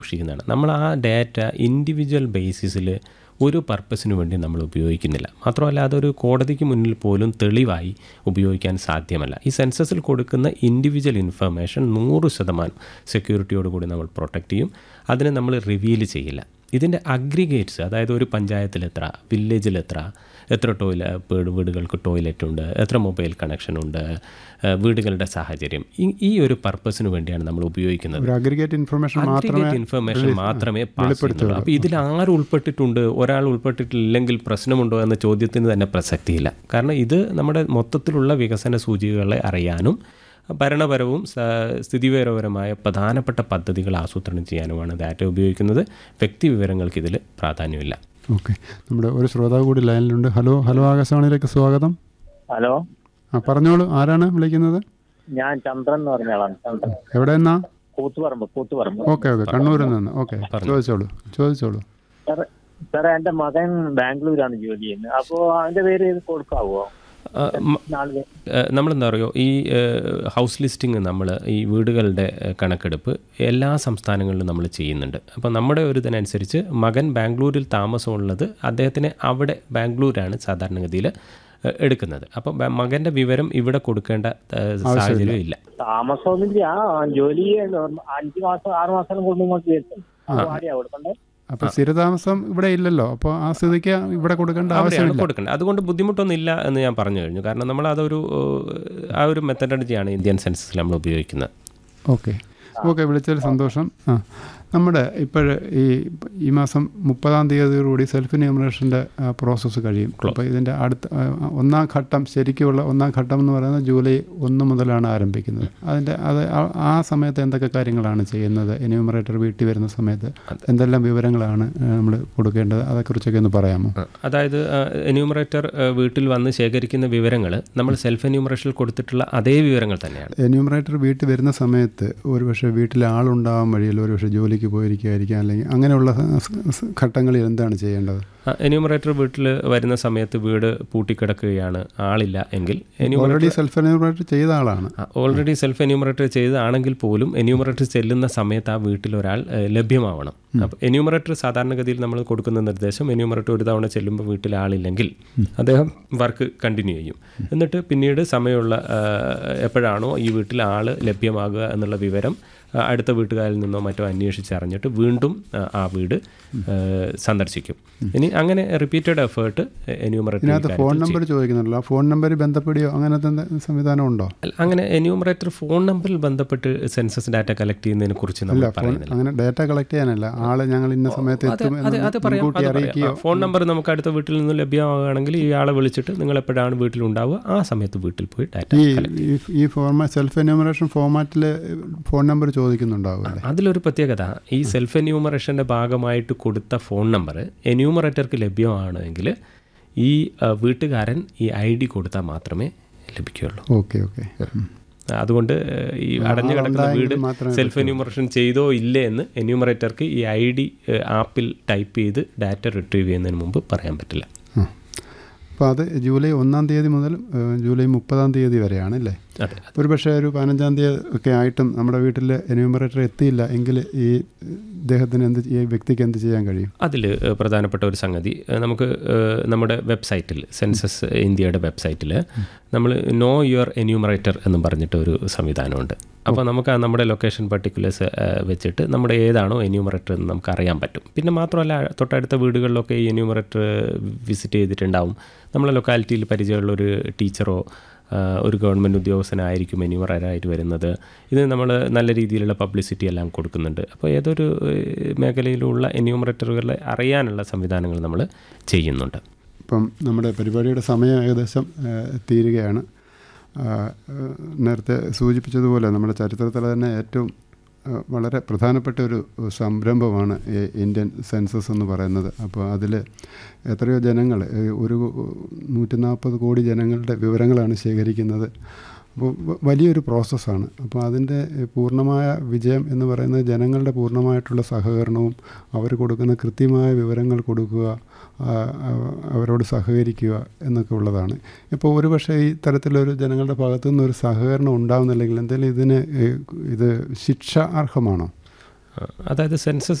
സൂക്ഷിക്കുന്നതാണ് നമ്മൾ ആ data individual ബേസിസിൽ ഒരു പർപ്പസിന് വേണ്ടി നമ്മൾ ഉപയോഗിക്കുന്നില്ല മാത്രമല്ല അതൊരു കോടതിക്ക് മുന്നിൽ പോലും തെളിവായി ഉപയോഗിക്കാൻ സാധ്യമല്ല ഈ സെൻസസിൽ കൊടുക്കുന്ന ഇൻഡിവിജ്വൽ ഇൻഫർമേഷൻ നൂറ് ശതമാനം സെക്യൂരിറ്റിയോടുകൂടി നമ്മൾ പ്രൊട്ടക്റ്റ് ചെയ്യും അതിനെ നമ്മൾ റിവീൽ ചെയ്യില്ല ഇതിൻ്റെ അഗ്രിഗേറ്റ്സ് അതായത് ഒരു പഞ്ചായത്തിൽ എത്ര വില്ലേജിൽ എത്ര എത്ര ടോയ്ല വീട് വീടുകൾക്ക് ടോയ്ലറ്റ് ഉണ്ട് എത്ര മൊബൈൽ കണക്ഷൻ ഉണ്ട് ഏഹ് വീടുകളുടെ സാഹചര്യം ഈ- ഈ ഒരു പർപ്പസിന് വേണ്ടിയാണ് നമ്മൾ ഉപയോഗിക്കുന്നത് ഒരു അഗ്രിഗേറ്റ് ഇൻഫർമേഷൻ മാത്രമേ അഗ്രിഗേറ്റ് ഇൻഫർമേഷൻ മാത്രമേ പാസ് ചെയ്യുന്നുള്ളൂ അപ്പോൾ ഇതിൽ ആര് ഉൾപ്പെട്ടിട്ടുണ്ട് ഒരാൾ ഉൾപ്പെട്ടിട്ടില്ലെങ്കിൽ പ്രശ്നമുണ്ടോ എന്ന ചോദ്യത്തിന് തന്നെ പ്രസക്തിയില്ല കാരണം ഇത് നമ്മുടെ മൊത്തത്തിലുള്ള വികസന സൂചികകളെ അറിയാനും ഭരണപരവും സ- സ്ഥിതിവിവരപരമായ പ്രധാനപ്പെട്ട പദ്ധതികൾ ആസൂത്രണം ചെയ്യാനുമാണ് ഡാറ്റ ഉപയോഗിക്കുന്നത് വ്യക്തി വിവരങ്ങൾക്ക് ഇതിൽ പ്രാധാന്യമില്ല ഓക്കെ നമ്മുടെ ഒരു ശ്രോതാവ് കൂടി ലൈനിലുണ്ട് ഹലോ ഹലോ ആകാശവാണിയിലേക്ക് സ്വാഗതം ഹലോ ആ പറഞ്ഞോളൂ ആരാണ് വിളിക്കുന്നത് ഞാൻ ചന്ദ്രൻ എന്ന് പറഞ്ഞ ആളാണ് ചന്ദ്രൻ എവിടെ നിന്നാ കൂത്തുപറമ്പ് കൂത്തുപറമ്പ് ഓക്കെ ഓക്കെ കണ്ണൂരിൽ നിന്ന് ഓക്കെ ചോദിച്ചോളൂ ചോദിച്ചോളൂ സാറേ സാറേ എന്റെ മകൻ ബാംഗ്ലൂരാണ് ജോലി ചെയ്യുന്നത് അപ്പോ അവന്റെ പേര് കൊടുക്കാവോ ആ, മ- നാളെ നമ്മളെന്താ പറയുക ഈ ഏഹ്, ഹൗസ് ലിസ്റ്റിംഗ് നമ്മൾ ഈ വീടുകളുടെ ഏഹ്, കണക്കെടുപ്പ് എല്ലാ സംസ്ഥാനങ്ങളിലും നമ്മൾ ചെയ്യുന്നുണ്ട് അപ്പോൾ നമ്മുടെ ഒരു ഇതിനനുസരിച്ച് മകൻ ബാംഗ്ലൂരിൽ താമസമുള്ളത് അദ്ദേഹത്തിന് അവിടെ ബാംഗ്ലൂരാണ് സാധാരണഗതിയിൽ ഏഹ്, എടുക്കുന്നത് അപ്പോൾ ബ- മകൻ്റെ വിവരം ഇവിടെ കൊടുക്കേണ്ട ഏഹ്, സാഹചര്യം ഇല്ല താമസമൊന്നുമില്ല ആ ജോലി ചെയ്യുന്ന അഞ്ചു മാസം ആറ് മാസം കൊണ്ട് ഇങ്ങോട്ട് വരുത്തും അപ്പൊ ആരെയാ കൊടുക്കണ്ടേ അപ്പോൾ സ്ഥിരതാമസം ഇവിടെ ഇല്ലല്ലോ അപ്പോൾ ആ സ്ഥിതിക്ക് ഇവിടെ കൊടുക്കേണ്ട അവിടെയാണ് ആവശ്യമില്ല കൊടുക്കേണ്ടത് അതുകൊണ്ട് ബുദ്ധിമുട്ടൊന്നും ഇല്ല എന്ന് ഞാൻ പറഞ്ഞു കഴിഞ്ഞു കാരണം നമ്മൾ അതൊരു ഏഹ്, ആ ഒരു മെത്തഡോളജിയാണ് ഇന്ത്യൻ സെൻസസിൽ നമ്മൾ ഉപയോഗിക്കുന്നത് ഓക്കെ ഓക്കെ വിളിച്ചതിൽ സന്തോഷം ആ നമ്മുടെ ഇപ്പോൾ ഈ ഈ മാസം മുപ്പതാം തീയതിയോടുകൂടി സെൽഫ് ന്യൂമറേഷൻ്റെ പ്രോസസ്സ് കഴിയും അപ്പോൾ ഇതിൻ്റെ അടുത്ത ആ, ഒന്നാം ഘട്ടം ശരിക്കുള്ള ഒന്നാം ഘട്ടം എന്ന് പറയുന്നത് ജൂലൈ ഒന്ന് മുതലാണ് ആരംഭിക്കുന്നത് അതിൻ്റെ അത് ആ- ആ സമയത്ത് എന്തൊക്കെ കാര്യങ്ങളാണ് ചെയ്യുന്നത് എന്യൂമറേറ്റർ വീട്ടിൽ വരുന്ന സമയത്ത് എന്തെല്ലാം വിവരങ്ങളാണ് നമ്മൾ കൊടുക്കേണ്ടത് അതേക്കുറിച്ചൊക്കെ ഒന്ന് പറയാമോ അതായത് എന്യൂമറേറ്റർ വീട്ടിൽ വന്ന് ശേഖരിക്കുന്ന വിവരങ്ങൾ നമ്മൾ സെൽഫ് എന്യൂമറേഷനിൽ കൊടുത്തിട്ടുള്ള അതേ വിവരങ്ങൾ തന്നെയാണ് എന്യൂമറേറ്റർ വീട്ടിൽ വരുന്ന സമയത്ത് ഒരുപക്ഷെ വീട്ടിൽ ആളുണ്ടാവാൻ വഴിയിൽ ഒരുപക്ഷെ ജോലിക്ക് പോയിരിക്കുമായിരിക്കാം അല്ലെങ്കിൽ അങ്ങനെയുള്ള സ- സ- ഘട്ടങ്ങളിൽ എന്താണ് ചെയ്യേണ്ടത് എന്യൂമറേറ്റർ വീട്ടിൽ വരുന്ന സമയത്ത് വീട് പൂട്ടിക്കിടക്കുകയാണ് ആളില്ല എങ്കിൽ എന്യൂമറേറ്റർ ഓൾറെഡി സെൽഫ് എന്യൂമറേറ്റർ ചെയ്ത ആളാണ് ഓൾറെഡി സെൽഫ് എന്യൂമറേറ്റർ ചെയ്തതാണെങ്കിൽ പോലും എന്യൂമറേറ്റർ ചെല്ലുന്ന സമയത്ത് ആ വീട്ടിൽ ഒരാൾ ഏഹ്, ലഭ്യമാവണം അപ്പോൾ എന്യൂമറേറ്റർ സാധാരണഗതിയിൽ നമ്മൾ കൊടുക്കുന്ന നിർദ്ദേശം എന്യൂമറേറ്റർ ഒരു തവണ ചെല്ലുമ്പോൾ വീട്ടിൽ ആളില്ലെങ്കിൽ അദ്ദേഹം വർക്ക് കണ്ടിന്യൂ ചെയ്യും എന്നിട്ട് പിന്നീട് സമയമുള്ള ഏഹ്, എപ്പോഴാണോ ഈ വീട്ടിൽ ആൾ ലഭ്യമാകുക എന്നുള്ള വിവരം ആ, അടുത്ത വീട്ടുകാരിൽ നിന്നോ മറ്റോ അന്വേഷിച്ചറിഞ്ഞിട്ട് വീണ്ടും ആ, ആ വീട് ഏഹ്, സന്ദർശിക്കും ഇനി അങ്ങനെ റിപ്പീറ്റഡ് എഫേർട്ട് ഇതിനകത്ത് ഫോൺ എന്യൂമറേറ്റർ നമ്പർ ചോദിക്കുന്നുണ്ടല്ലോ ആ ഫോൺ നമ്പർ ബന്ധപ്പെടുകയോ അങ്ങനത്തെ എന്തെ- സംവിധാനം ഉണ്ടോ അല്ല, അങ്ങനെ എന്യൂമറേറ്റർ ഫോൺ നമ്പറിൽ ബന്ധപ്പെട്ട് സെൻസസ് ഡാറ്റ കളക്ട് ചെയ്യുന്നതിനെ കുറിച്ച് നമ്മൾ ഫോൺ പറയുന്നില്ല അങ്ങനെ ഡാറ്റ കളക്ട് ചെയ്യാനല്ല ആള് ഞങ്ങൾ ഇന്ന സമയത്ത് അതെ എത്തും അതെ എന്ന് അത് പറയാം മുൻകൂട്ടി അത് പറയാം. അറിയിക്കുകയോ ആ, ഫോൺ നമ്പർ നമുക്ക് അടുത്ത വീട്ടിൽ നിന്ന് ലഭ്യമാവുകയാണെങ്കിൽ ഈ ആളെ വിളിച്ചിട്ട് നിങ്ങൾ എപ്പോഴാണ് വീട്ടിലുണ്ടാവുക ആ സമയത്ത് വീട്ടിൽ പോയി ഡാറ്റ ഈ ഈ- ഈ ഫോർമാ സെൽഫ് എന്യൂമറേഷൻ ഫോർമാറ്റിൽ ഫോൺ നമ്പർ ചോദിക്കുന്നുണ്ടാവും അല്ലേ അതിലൊരു പ്രത്യേകത ഈ സെൽഫ് എന്യൂമറേഷൻ്റെ ഭാഗമായിട്ട് കൊടുത്ത ഫോൺ നമ്പർ എന്യൂമറേറ്റർക്ക് ലഭ്യമാണെങ്കിൽ ഈ ആ, വീട്ടുകാരൻ ഈ ഐ ഡി കൊടുത്താൽ മാത്രമേ ലഭിക്കുകയുള്ളൂ ഓക്കെ ഓക്കെ അതുകൊണ്ട് ഏഹ്, ഈ അടഞ്ഞു കിടക്കുന്ന വീട് ആളുണ്ടായെങ്കിൽ മാത്രമേ സെൽഫ് എന്യൂമറേഷൻ ചെയ്തോ ഇല്ലേ എന്ന് എന്യൂമറേറ്റർക്ക് ഈ ഐ ഡി ആപ്പിൽ ടൈപ്പ് ചെയ്ത് ഡാറ്റ റിട്രീവ് ചെയ്യുന്നതിന് മുമ്പ് പറയാൻ പറ്റില്ല അപ്പോൾ അത് ജൂലൈ ഒന്നാം തീയതി മുതൽ ഏഹ്, ജൂലൈ മുപ്പതാം തീയതി വരെയാണ് അല്ലേ അതെ ഒരു പക്ഷേ ഒരു പതിനഞ്ചാം തീയതി ഒക്കെ ആയിട്ടും നമ്മുടെ വീട്ടിൽ എന്യൂമറേറ്റർ എത്തിയില്ല എങ്കിൽ ഈ ഇദ്ദേഹത്തിന് എന്ത് ഈ വ്യക്തിക്ക് എന്ത് ചെയ്യാൻ കഴിയും അതിൽ പ്രധാനപ്പെട്ട ഒരു സംഗതി ഏഹ്, നമുക്ക് ഏഹ്, നമ്മുടെ വെബ്സൈറ്റിൽ സെൻസസ് ഇന്ത്യയുടെ വെബ്സൈറ്റിൽ നമ്മൾ നോ യുവർ എന്യൂമറേറ്റർ എന്ന് പറഞ്ഞിട്ട് ഒരു സംവിധാനമുണ്ട് അപ്പോൾ നമുക്ക് ആ നമ്മുടെ ലൊക്കേഷൻ പർട്ടിക്കുലേഴ്സ് വെച്ചിട്ട് നമ്മുടെ ഏതാണോ എന്യൂമറേറ്റർ എന്ന് നമുക്ക് അറിയാൻ പറ്റും പിന്നെ മാത്രമല്ല തൊട്ടടുത്ത വീടുകളിലൊക്കെ ഈ എന്യൂമറേറ്റർ വിസിറ്റ് ചെയ്തിട്ടുണ്ടാവും നമ്മളെ ലൊക്കാലിറ്റിയിൽ പരിചയമുള്ള ഒരു ടീച്ചറോ ആ, ഒരു ഗവൺമെൻറ് ഉദ്യോഗസ്ഥനായിരിക്കും എന്യൂമറായിട്ട് വരുന്നത് ഇത് നമ്മൾ നല്ല രീതിയിലുള്ള പബ്ലിസിറ്റി എല്ലാം കൊടുക്കുന്നുണ്ട് അപ്പോൾ ഏതൊരു ഏഹ്, മേഖലയിലുള്ള എന്യൂമറേറ്ററുകളെ അറിയാനുള്ള സംവിധാനങ്ങൾ നമ്മൾ ചെയ്യുന്നുണ്ട് ഇപ്പം നമ്മുടെ പരിപാടിയുടെ സമയം ഏകദേശം ഏഹ്, തീരുകയാണ് ആ, ഏഹ്, നേരത്തെ സൂചിപ്പിച്ചതുപോലെ നമ്മുടെ ചരിത്രത്തിലെ തന്നെ ഏറ്റവും ഏഹ്, വളരെ പ്രധാനപ്പെട്ട ഒരു സംരംഭമാണ് ഈ ഇന്ത്യൻ സെൻസസ് എന്ന് പറയുന്നത് അപ്പോൾ അതിൽ എത്രയോ ജനങ്ങൾ ഏഹ്, ഒരു നൂറ്റി നാൽപ്പത് കോടി ജനങ്ങളുടെ വിവരങ്ങളാണ് ശേഖരിക്കുന്നത് അപ്പോൾ വ- വലിയൊരു പ്രോസസ്സാണ് അപ്പോൾ അതിൻ്റെ ഏഹ്, പൂർണ്ണമായ വിജയം എന്ന് പറയുന്നത് ജനങ്ങളുടെ പൂർണ്ണമായിട്ടുള്ള സഹകരണവും അവർ കൊടുക്കുന്ന കൃത്യമായ വിവരങ്ങൾ കൊടുക്കുക ആ, അവ- അവരോട് സഹകരിക്കുക എന്നൊക്കെ ഉള്ളതാണ് ഇപ്പോൾ ഒരു പക്ഷേ ഈ തരത്തിലൊരു ജനങ്ങളുടെ ഭാഗത്തു നിന്ന് ഒരു സഹകരണം ഉണ്ടാവുന്നില്ലെങ്കിൽ എന്തെങ്കിലും ഇതിന് ഏഹ്, ഇത് ശിക്ഷ അർഹമാണോ ആ, അതായത് സെൻസസ്